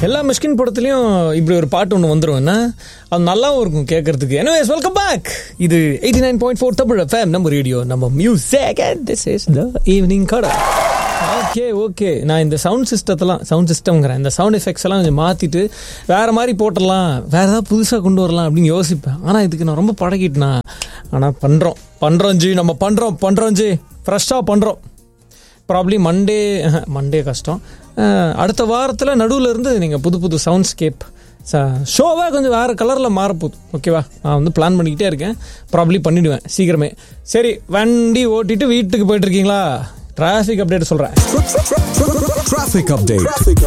எல்லா மிஷ்கின் படத்துலையும் இப்படி ஒரு பாட்டு ஒன்று வந்துடும் என்ன அது நல்லாவும் இருக்கும் கேட்கறதுக்கு எனிவேஸ் வெல்கம் பேக் இது eighty nine point four Tamil fame நம்ம ரேடியோ நம்ம music and this is the evening கடை ஓகே ஓகே நான் இந்த சவுண்ட் சிஸ்டத்தெல்லாம் சவுண்ட் சிஸ்டம்ங்கிறேன் இந்த சவுண்ட் எஃபெக்ட்ஸ் எல்லாம் கொஞ்சம் மாற்றிட்டு வேறு மாதிரி போட்டுடலாம் வேறு ஏதாவது புதுசாக கொண்டு வரலாம் அப்படின்னு யோசிப்பேன் ஆனால் இதுக்கு நான் ரொம்ப பழகிட்டேனா ஆனால் பண்ணுறோம் பண்ணுறோம் ஜி நம்ம பண்ணுறோம் பண்ணுறோம் ஜி ஃப்ரெஷ்ஷாக பண்ணுறோம் ப்ராப்ளி மண்டே மண்டே கஷ்டம் அஹ், அடுத்த வாரத்தில் நடுவில் இருந்து நீங்கள் புது புது சவுண்ட்ஸ்கேப் ஷோவாக கொஞ்சம் வேறு கலரில் மாறப்போகுது ஓகேவா நான் வந்து பிளான் பண்ணிக்கிட்டே இருக்கேன் ப்ராப்ளி பண்ணிவிடுவேன் சீக்கிரமே சரி வண்டி ஓட்டிட்டு வீட்டுக்கு போயிட்டு இருக்கீங்களா டிராஃபிக் அப்டேட் சொல்கிறேன் Traffic update.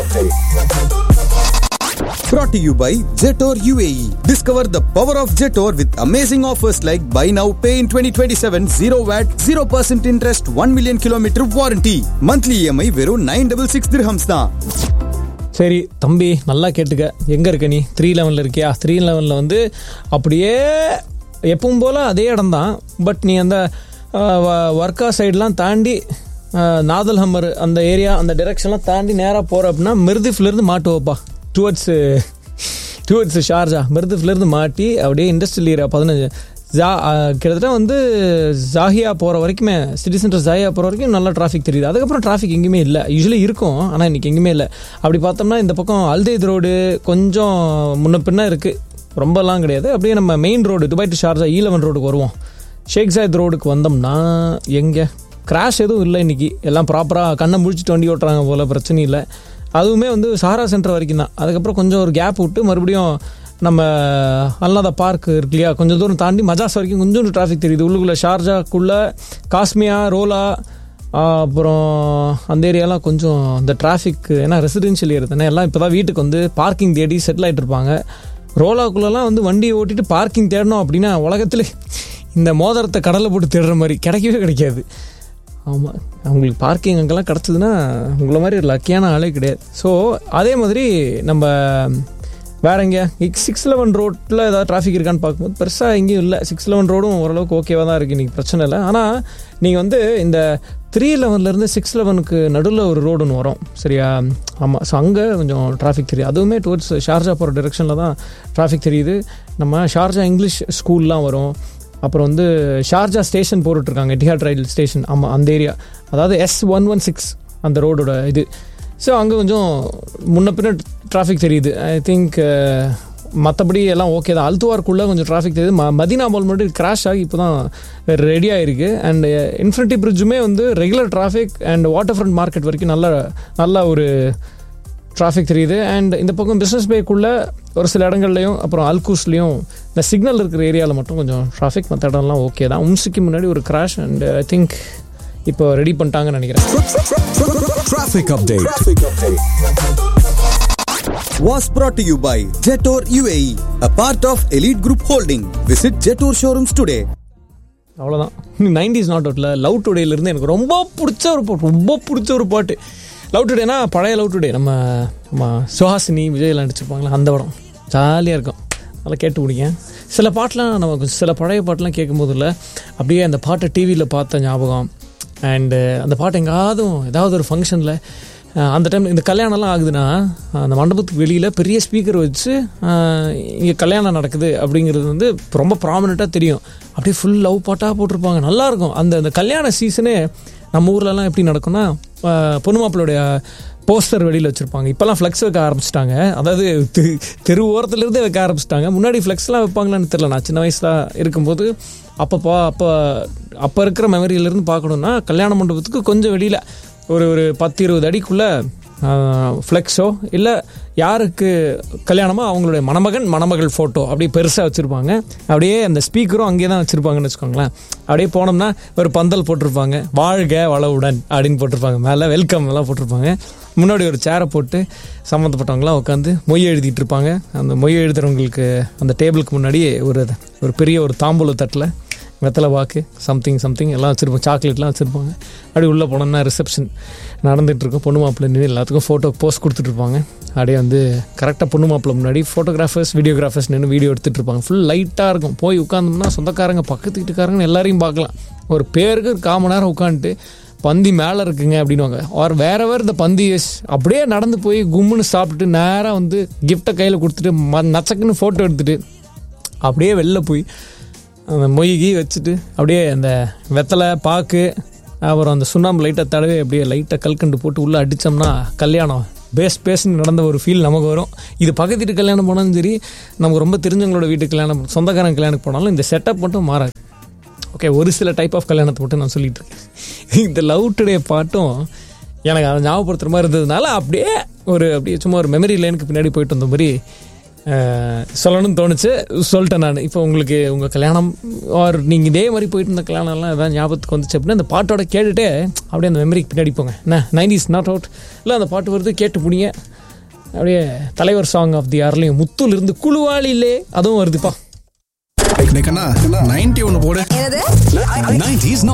Brought to you by Jetor UAE. Discover the power of Jetor with amazing offers like buy now, pay in 2027, 0 VAT, 0% interest, 1 million kilometer warranty. Monthly EMI வெறும் 966 dirhams தான். சரி தம்பி நல்லா கேட்டுக்க எங்கே இருக்க நீ த்ரீ லெவனில் இருக்கியா த்ரீ லெவனில் வந்து அப்படியே எப்பவும் போல் அதே இடம் தான் பட் நீ அந்த ஒர்க்கா சைட்லாம் தாண்டி அஹ், நாதல் ஹம்மர் அந்த ஏரியா அந்த டைரெக்ஷன்லாம் தாண்டி நேராக போகிற அப்படின்னா மிருதிஃப்லேருந்து மாட்டுவோப்பா டுவர்ட்ஸ் டுவர்ட்ஸ் ஷார்ஜா மிருதிஃப்லேருந்து மாட்டி அப்படியே இண்டஸ்ட்ரியல் ஏரியா பதினஞ்சு ஜா அஹ், கிட்டத்தட்ட வந்து ஜாகியா போகிற வரைக்குமே சிட்டி சென்டர் ஜாகியா போகிற வரைக்கும் நல்லா டிராஃபிக் தெரியுது அதுக்கப்புறம் டிராஃபிக் எங்கேயுமே இல்லை யூஸ்வலி இருக்கும் ஆனால் இன்னைக்கு எங்கேயுமே இல்லை அப்படி பார்த்தோம்னா இந்த பக்கம் அல்தேத் ரோடு கொஞ்சம் முன்ன பின்ன இருக்குது ரொம்பலாம் கிடையாது அப்படியே நம்ம main road Dubai to Sharjah eleven ரோடுக்கு வருவோம் ஷேக் ஜாயத் ரோடுக்கு வந்தோம்னா எங்கே கிராஷ் எதுவும் இல்லை இன்னைக்கு எல்லாம் ப்ராப்பராக கண்ணை முழிச்சிட்டு வண்டி ஓட்டுறாங்க போல் பிரச்சனை இல்லை அதுவுமே வந்து சாரா சென்டர் வரைக்கும் தான் அதுக்கப்புறம் கொஞ்சம் ஒரு கேப் விட்டு மறுபடியும் நம்ம அல்லாத பார்க் இருக்கு இல்லையா கொஞ்சம் தூரம் தாண்டி மஜாஸ் வரைக்கும் கொஞ்சம் டிராஃபிக் தெரியுது உள்ளுக்குள்ளே ஷார்ஜாக்குள்ளே காஸ்மியா ரோலா ஆஹ் அப்புறம் அந்த ஏரியாலாம் கொஞ்சம் இந்த டிராஃபிக் ஏன்னா ரெசிடென்ஷியல் ஏரியா தானே எல்லாம் இப்போ தான் வீட்டுக்கு வந்து பார்க்கிங் தேடி செட்டில் ஆகிட்டு இருப்பாங்க ரோலாக்குள்ளெல்லாம் வந்து வண்டியை ஓட்டிட்டு பார்க்கிங் தேடணும் அப்படின்னா உலகத்தில் இந்த மோதிரத்தை கடலில் போட்டு தேடுற மாதிரி கிடைக்கவே கிடைக்காது ஆமாம் அவங்களுக்கு பார்க்கிங் அங்கெல்லாம் கிடச்சதுன்னா உங்களை மாதிரி ஒரு லக்கியான ஆளே கிடையாது ஸோ அதே மாதிரி நம்ம வேற எங்கே சிக்ஸ் லெவன் ரோட்டில் ஏதாவது டிராஃபிக் இருக்கான்னு பார்க்கும்போது பெருசாக எங்கேயும் இல்லை சிக்ஸ் லெவன் ரோடும் ஓரளவுக்கு ஓகேவாக தான் இருக்குது இன்றைக்கி பிரச்சனை இல்லை ஆனால் நீங்கள் வந்து இந்த த்ரீ லெவன்லேருந்து சிக்ஸ் லெவனுக்கு நடுவில் ஒரு ரோடு ஒன்று வரும் சரியா ஆமாம் ஸோ அங்கே கொஞ்சம் டிராஃபிக் தெரியுது அதுவுமே டுவர்ட்ஸ் ஷார்ஜா போகிற டிரெக்ஷனில் தான் டிராஃபிக் தெரியுது நம்ம ஷார்ஜா இங்கிலீஷ் ஸ்கூல்லாம் வரும் அப்புறம் வந்து ஷார்ஜா ஸ்டேஷன் போட்டுட்ருக்காங்க எட்டிஹாட் ரயில் ஸ்டேஷன் ஆமாம் அந்த ஏரியா அதாவது எஸ் ஒன் ஒன் சிக்ஸ் அந்த ரோடோட இது ஸோ அங்கே கொஞ்சம் முன்ன பின்ன டிராஃபிக் தெரியுது ஐ திங்க் மற்றபடி எல்லாம் ஓகே தான் அல்துவார்க்குள்ளே கொஞ்சம் டிராஃபிக் தெரியுது ம மதினா மால் மட்டும் கிராஷ் ஆகி இப்போ தான் ரெடி ஆகிருக்கு அண்ட் இன்ஃபினிட்டி பிரிட்ஜுமே வந்து regular traffic and water front market வரைக்கும் நல்ல நல்ல ஒரு டிராஃபிக் தெரியுது அண்ட் இந்த பக்கம் பிஸ்னஸ் பேக்குள்ளே ஒரு சில இடங்கள்லையும் அப்புறம் அல்கூஸ்லேயும் இந்த சிக்னல் இருக்கிற ஏரியாவில் மட்டும் கொஞ்சம் டிராஃபிக் மற்ற இடம்லாம் ஓகே தான் உம்சிக்கு முன்னாடி ஒரு கிராஷ் அண்ட் ஐ திங்க் இப்போ ரெடி பண்ணிட்டாங்கன்னு நினைக்கிறேன் Traffic update. Was brought to you by Jetor UAE, a part of Elite Group Holding. Visit Jetor showrooms today. அவ்வளோதான் நைன்டிஸ் நாட் அவுட்டில் லவ் டுடேலேருந்து எனக்கு ரொம்ப பிடிச்ச ஒரு பாட்டு ரொம்ப பிடிச்ச ஒரு பாட்டு லவ் டுடேனா பழைய லவ் டுடே நம்ம நம்ம சுஹாசினி விஜயெல்லாம் நடிச்சிருப்பாங்களா அந்த படம் ஜாலியாக இருக்கும் அதெல்லாம் கேட்டு பிடிங்க சில பாட்டெலாம் நம்ம கொஞ்சம் சில பழைய பாட்டெலாம் கேட்கும்போது இல்லை அப்படியே அந்த பாட்டை டிவியில் பார்த்த ஞாபகம் அண்டு அந்த பாட்டு எங்காவதும் ஏதாவது ஒரு ஃபங்க்ஷனில் அந்த டைம் இந்த கல்யாணம்லாம் ஆகுதுன்னா அந்த மண்டபத்துக்கு வெளியில் பெரிய ஸ்பீக்கர் வச்சு இங்கே கல்யாணம் நடக்குது அப்படிங்கிறது வந்து ரொம்ப ப்ராமினெண்ட்டாக தெரியும் அப்படியே ஃபுல் லவ் பாட்டாக போட்டிருப்பாங்க நல்லாயிருக்கும் அந்த அந்த கல்யாண சீசனே நம்ம ஊர்லலாம் எப்படி நடக்கும்னா ஆஹ், பொண்ணு மாப்பிள்ளையுடைய போஸ்டர் வெளியில் வச்சுருப்பாங்க இப்போல்லாம் ஃப்ளெக்ஸ் வைக்க ஆரம்பிச்சிட்டாங்க அதாவது தெ- தெரு ஓரத்துலேருந்தே வைக்க ஆரம்பிச்சிட்டாங்க முன்னாடி ஃப்ளெக்ஸ்லாம் வைப்பாங்களான்னு தெரியல நான் சின்ன வயசில் இருக்கும்போது அப்பப்போ அப்போ அப்போ இருக்கிற மெமரியிலேருந்து பார்க்கணுன்னா கல்யாண மண்டபத்துக்கு கொஞ்சம் வெளியில் ஒரு ஒரு பத்து இருபது அடிக்குள்ளே ஃப்ளெக்ஸோ இல்லை யாருக்கு கல்யாணமோ அவங்களுடைய மணமகன் மணமகள் ஃபோட்டோ அப்படியே பெருசாக வச்சுருப்பாங்க அப்படியே அந்த ஸ்பீக்கரும் அங்கேயே தான் வச்சுருப்பாங்கன்னு வச்சுக்கோங்களேன் அப்படியே போனோம்னா ஒரு பந்தல் போட்டிருப்பாங்க வாழ்க வளவுடன் அப்படின்னு போட்டிருப்பாங்க மேலே வெல்கம் எல்லாம் போட்டிருப்பாங்க முன்னாடி ஒரு சேரை போட்டு சம்மந்தப்பட்டவங்களாம் உட்காந்து மொய் எழுதிட்டு இருப்பாங்க அந்த மொய் எழுதுறவங்களுக்கு அந்த டேபிளுக்கு முன்னாடி ஒரு ஒரு பெரிய ஒரு தாம்பூல தட்டில் வெத்தலை பாக்கு சம்திங் சம்திங் எல்லாம் வச்சுருப்போம் சாக்லேட்லாம் வச்சுருப்பாங்க அப்படி உள்ளே போனோம்னா ரிசப்ஷன் நடந்துகிட்ருக்கும் பொண்ணு மாப்பிள்ளை நின்று எல்லாத்துக்கும் ஃபோட்டோ போஸ்ட் கொடுத்துட்ருப்பாங்க அப்படியே வந்து கரெக்டாக பொண்ணு மாப்பிள்ளை முன்னாடி ஃபோட்டோகிராஃபர்ஸ் வீடியோகிராஃபர்ஸ் நின்று வீடியோ எடுத்துகிட்டு இருப்பாங்க ஃபுல் லைட்டாக இருக்கும் போய் உட்காந்தோம்னா சொந்தக்காரங்க பக்கத்து வீட்டுக்காரங்க எல்லாரையும் பார்க்கலாம் ஒரு பேருக்கு ஒரு கால் மணி நேரம் உட்காந்துட்டு பந்தி மேலே இருக்குங்க அப்படின்னுவாங்க ஆர் வேற வேறு இந்த பந்தி is அப்படியே நடந்து போய் கும்முன்னு சாப்பிட்டுட்டு நேராக வந்து கிஃப்ட்டை கையில் கொடுத்துட்டு ம நச்சக்குன்னு ஃபோட்டோ எடுத்துட்டு அப்படியே வெளில போய் அந்த மொய்கி வச்சுட்டு அப்படியே அந்த வெத்தலை பாக்கு அப்புறம் அந்த சுண்ணாம்பு லைட்டை தடவை அப்படியே லைட்டாக கல்கண்டு போட்டு உள்ளே அடித்தோம்னா கல்யாணம் பேஸ் பேஸ்னு நடந்த ஒரு ஃபீல் நமக்கு வரும் இது பக்கத்து வீட்டு கல்யாணம் போனாலும் சரி நமக்கு ரொம்ப தெரிஞ்சவங்களோட வீட்டுக்கு கல்யாணம் சொந்தக்காரங்க கல்யாணத்துக்கு போனாலும் இந்த செட்டப் மட்டும் மாறாது ஓகே ஒரு சில டைப் ஆஃப் கல்யாணத்தை மட்டும் நான் சொல்லிட்டு இருக்கேன் இந்த லவ் டுடே பாட்டும் எனக்கு அதை ஞாபகப்படுத்துற மாதிரி இருந்ததுனால அப்படியே ஒரு அப்படியே சும்மா ஒரு மெமரி லைனுக்கு பின்னாடி போயிட்டு வந்த மாதிரி அஹ், சொல்லணும்னு தோணுச்சு சொல்லிட்டேன் நான் இப்போ உங்களுக்கு உங்கள் கல்யாணம் ஆர் நீங்கள் இதே மாதிரி போயிட்டு இருந்த கல்யாணம்லாம் எதாவது ஞாபகத்துக்கு வந்துச்சு அப்படின்னா அந்த பாட்டோட கேட்டுட்டு அப்படியே அந்த மெமரிக்கு பின்னாடி போங்க என்ன நைன்டிஸ் நாட் அவுட் இல்லை அந்த பாட்டு வருது கேட்டு முடிங்க அப்படியே தலைவர் சாங் ஆஃப் தி ஆர்லையும் முத்துல இருந்து குழுவாளிலே அதுவும் வருதுப்பா நைன்டி ஒன்னு போடு என்னது 90s